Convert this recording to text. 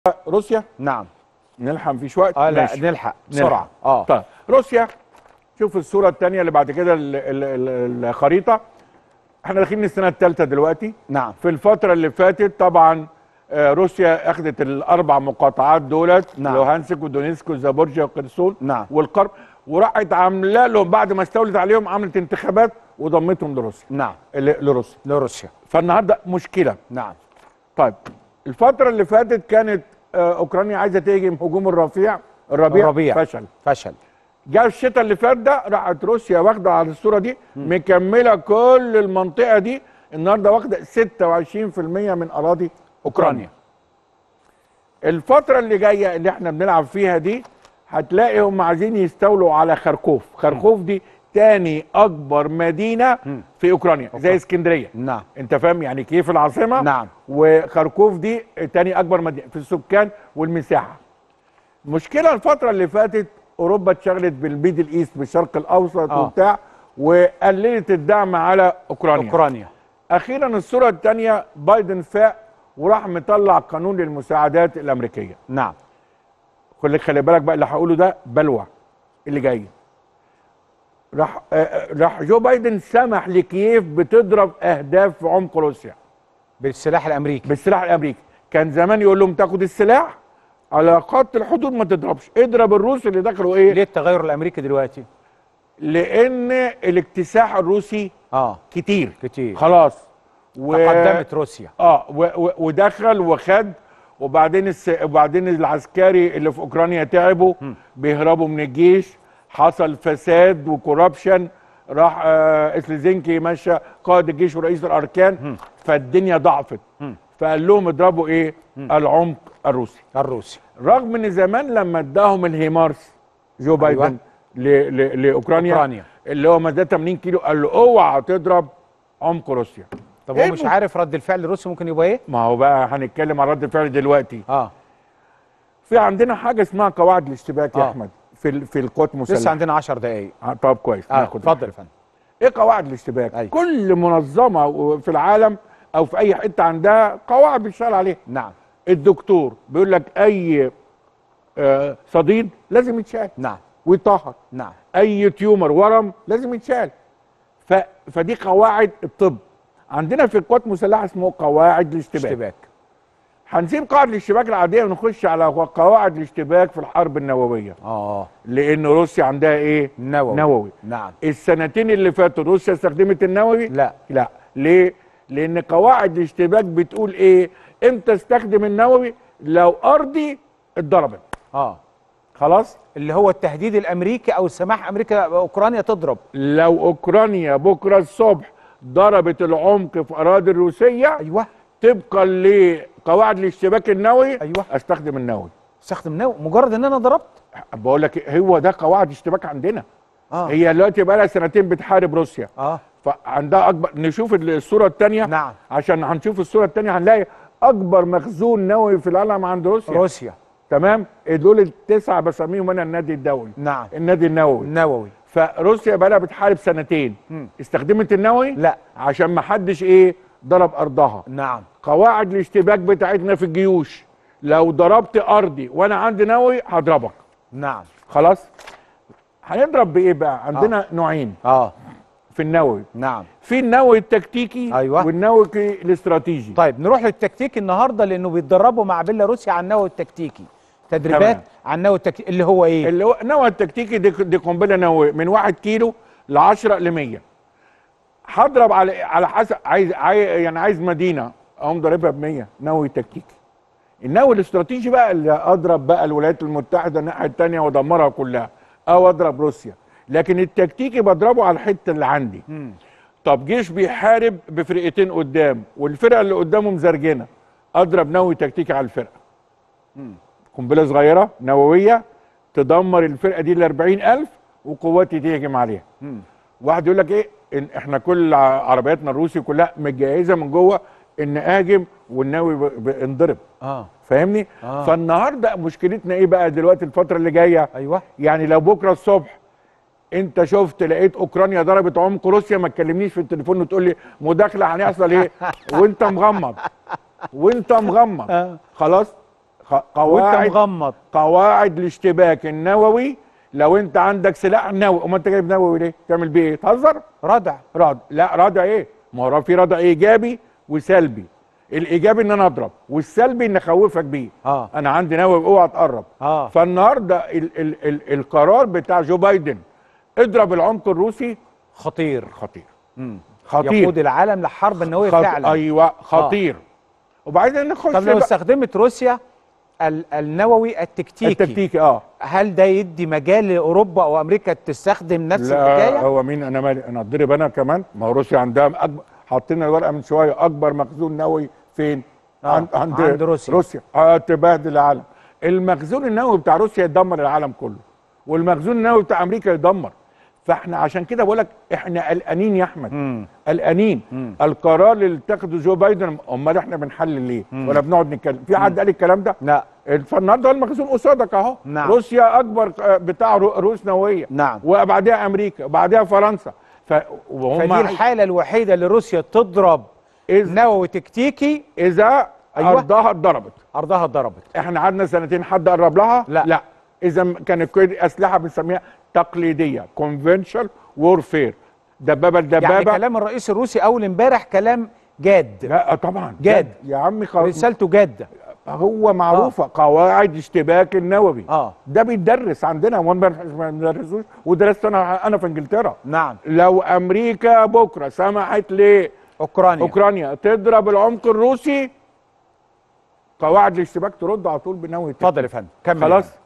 روسيا نعم نلحق مفيش وقت اه لا ماشي. نلحق بسرعه نلحق. اه طيب روسيا شوف الصوره الثانيه اللي بعد كده ال- ال- ال- الخريطه احنا داخلين السنه الثالثه دلوقتي نعم في الفتره اللي فاتت طبعا آه، روسيا اخذت الاربع مقاطعات دولت نعم. لوهانسك ودونيسك وزابورجيا وقرسون نعم. والقرب وراحت عامله لهم بعد ما استولت عليهم عملت انتخابات وضمتهم لروسيا نعم ل- لروسيا لروسيا فالنهارده مشكله نعم طيب الفتره اللي فاتت كانت آه، اوكرانيا عايزه تهجم هجوم الرفيع الربيع, الربيع. فشل فشل جاء الشتاء اللي فات ده راحت روسيا واخده على الصوره دي مكمله كل المنطقه دي النهارده واخده 26% من اراضي اوكرانيا الفتره اللي جايه اللي احنا بنلعب فيها دي هتلاقي هم عايزين يستولوا على خركوف خركوف دي تاني اكبر مدينه في اوكرانيا زي اسكندريه نعم انت فاهم يعني كيف العاصمه نعم. وخركوف دي تاني اكبر مدينه في السكان والمساحه المشكله الفتره اللي فاتت اوروبا اتشغلت بالميدل ايست بالشرق الاوسط آه. وبتاع وقللت الدعم على اوكرانيا اوكرانيا اخيرا الصوره الثانيه بايدن فاق وراح مطلع قانون للمساعدات الامريكيه نعم خلي خلي بالك بقى اللي هقوله ده بلوى اللي جاي راح آه، آه، راح جو بايدن سمح لكييف بتضرب اهداف في عمق روسيا بالسلاح الامريكي بالسلاح الامريكي كان زمان يقول لهم تاخد السلاح على خط الحدود ما تضربش اضرب الروس اللي دخلوا ايه ليه التغير الامريكي دلوقتي لان الاكتساح الروسي اه كتير كتير خلاص و... تقدمت روسيا اه و... و... ودخل وخد وبعدين الس... وبعدين العسكري اللي في اوكرانيا تعبوا بيهربوا من الجيش حصل فساد وكوربشن راح آه اسلزنكي مشى قائد الجيش ورئيس الاركان فالدنيا ضعفت فقال لهم اضربوا ايه العمق الروسي الروسي رغم ان زمان لما اداهم الهيمارس جو بايدن أيوة. ل... ل... لاوكرانيا أوكرانيا. اللي هو مدى 80 كيلو قال له اوعى تضرب عمق روسيا طب إيه هو مش الم- عارف رد الفعل الروسي ممكن يبقى ايه ما هو بقى هنتكلم عن رد الفعل دلوقتي اه في عندنا حاجه اسمها قواعد الاشتباك يا آه. احمد في ال- في القوات لسه المسلحه عندنا 10 دقائق آه، طب كويس اه ناخد اتفضل يا فندم ايه قواعد الاشتباك أيوة. كل منظمه في العالم او في اي حته عندها قواعد بيشتغل عليها نعم الدكتور بيقول لك اي آه، صديد لازم يتشال نعم ويطهر نعم اي تيومر ورم لازم يتشال ف... فدي قواعد الطب عندنا في القوات المسلحه اسمه قواعد الاشتباك اشتباك هنسيب قواعد الاشتباك العاديه ونخش على قواعد الاشتباك في الحرب النوويه اه لان روسيا عندها ايه نووي نووي نعم السنتين اللي فاتوا روسيا استخدمت النووي لا لا ليه لان قواعد الاشتباك بتقول ايه امتى استخدم النووي لو ارضي اتضربت اه خلاص اللي هو التهديد الامريكي او السماح امريكا اوكرانيا تضرب لو اوكرانيا بكره الصبح ضربت العمق في اراضي الروسيه ايوه طبقا لقواعد الاشتباك النووي أيوة. استخدم النووي استخدم نووي مجرد ان انا ضربت بقول لك هو ده قواعد اشتباك عندنا اه هي دلوقتي بقى لها سنتين بتحارب روسيا اه فعندها اكبر نشوف الصوره الثانيه نعم. عشان هنشوف الصوره الثانيه هنلاقي اكبر مخزون نووي في العالم عند روسيا روسيا تمام دول التسعه بسميهم انا النادي الدولي نعم النادي النووي نووي فروسيا بقى لها بتحارب سنتين مم. استخدمت النووي لا عشان ما حدش ايه ضرب ارضها نعم قواعد الاشتباك بتاعتنا في الجيوش لو ضربت ارضي وانا عندي نووي هضربك نعم خلاص هنضرب بايه بقى عندنا آه. نوعين اه في النووي نعم في النووي التكتيكي أيوة. والنووي الاستراتيجي طيب نروح للتكتيك النهارده لانه بيتدربوا مع بيلاروسيا على النووي التكتيكي تدريبات تمام. على النووي التكتيكي اللي هو ايه اللي هو النووي التكتيكي دي, دي قنبله نوويه من 1 كيلو ل 10 ل 100 هضرب على على حسب عايز, عايز يعني عايز مدينه اقوم ضاربها ب 100 نووي تكتيكي النووي الاستراتيجي بقى اللي اضرب بقى الولايات المتحده الناحيه الثانيه وادمرها كلها او اضرب روسيا لكن التكتيكي بضربه على الحته اللي عندي مم. طب جيش بيحارب بفرقتين قدام والفرقه اللي قدامه مزرجنه اضرب نووي تكتيكي على الفرقه قنبله صغيره نوويه تدمر الفرقه دي ل 40000 وقواتي تهجم عليها مم. واحد يقول لك ايه إن احنا كل ع- عربياتنا الروسي كلها متجهزه من جوه ان اهاجم والنووي ب- ب- انضرب اه فاهمني آه. فالنهارده مشكلتنا ايه بقى دلوقتي الفتره اللي جايه ايوه يعني لو بكره الصبح انت شفت لقيت اوكرانيا ضربت عمق روسيا ما تكلمنيش في التليفون وتقول لي مداخله هنحصل ايه وانت مغمض وانت مغمض آه. خلاص خ- وانت قواعد مغمض قواعد الاشتباك النووي لو انت عندك سلاح نووي امال انت جايب نووي ليه؟ تعمل بيه ايه؟ تهزر؟ ردع رد لا ردع ايه؟ ما هو في ردع ايجابي وسلبي الايجابي ان انا اضرب والسلبي ان اخوفك بيه اه انا عندي نووي اوعى تقرب اه فالنهارده ال ال ال القرار بتاع جو بايدن اضرب العمق الروسي خطير خطير مم. خطير يقود العالم لحرب نوويه خط... فعلا ايوه خطير وبعدين نخش طب لو بقى- استخدمت روسيا ال- النووي التكتيكي التكتيكي اه هل ده يدي مجال لاوروبا او امريكا تستخدم نفس لا الحكايه؟ هو مين انا مالي انا اتضرب انا كمان ما هو روسيا عندها أكبر حاطين الورقه من شويه اكبر مخزون نووي فين؟ آه، عند روسيا. روسيا اه تبهدل العالم المخزون النووي بتاع روسيا يدمر العالم كله والمخزون النووي بتاع امريكا يدمر فاحنا عشان كده بقول لك احنا قلقانين يا احمد مم. قلقانين مم. القرار اللي اتخذه جو بايدن امال احنا بنحلل ليه؟ ولا بنقعد نتكلم في حد قال الكلام ده؟ لا فالنهارده هو المخزون قصادك اهو نعم. روسيا اكبر آه، بتاع رو- روس نوويه نعم وبعدها امريكا وبعدها فرنسا ف... وهم فدي الحاله الوحيده اللي روسيا تضرب إذ... نووي تكتيكي اذا أيوة. ارضها اتضربت ارضها اتضربت احنا قعدنا سنتين حد قرب لها لا. لا اذا كانت كل اسلحه بنسميها تقليديه كونفنشال وورفير دبابه يعني لدبابه كلام الرئيس الروسي اول امبارح كلام جاد لا طبعا جاد. يا عمي خلاص رسالته جاده هو معروفه قواعد اشتباك النووي اه ده بيتدرس عندنا وما ما بندرسوش ودرست انا انا في انجلترا نعم لو امريكا بكره سمحت اوكرانيا لاوكرانيا تضرب العمق الروسي قواعد الاشتباك ترد على طول بنووي اتفضل يا فندم كمل يا خلاص فندم.